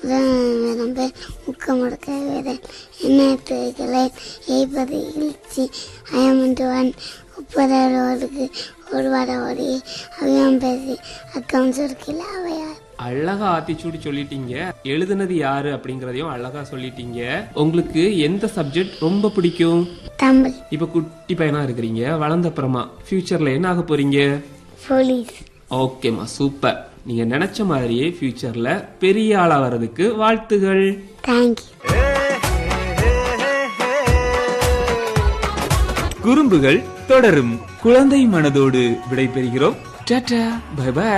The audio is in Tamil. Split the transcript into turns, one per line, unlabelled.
முதலாம் பேர் முக்கமுடக்க வீரன் எண்ணத்துகளை எய்பது இழிச்சி அயமண்டுவான் ஒப்பதாரோருக்கு ஒரு வார ஓடி அவையாம் பேசி அக்கம் சுருக்கில் அவையார்
அழகா ஆத்திச்சூடி சொல்லிட்டீங்க எழுதுனது யாரு அப்படிங்கறதையும் அழகா சொல்லிட்டீங்க உங்களுக்கு எந்த சப்ஜெக்ட் ரொம்ப பிடிக்கும்
தமிழ்
இப்ப குட்டி பையனா இருக்கிறீங்க வளர்ந்த அப்புறமா ஃபியூச்சர்ல என்ன ஆக போறீங்க
போலீஸ்
ஓகேம்மா சூப்பர் நீங்க நினைச்ச மாதிரியே ஃபியூச்சர்ல பெரிய ஆளா வர்றதுக்கு வாழ்த்துகள்
தேங்க்யூ
குறும்புகள் தொடரும் குழந்தை மனதோடு விடைபெறுகிறோம்
டாடா பை பை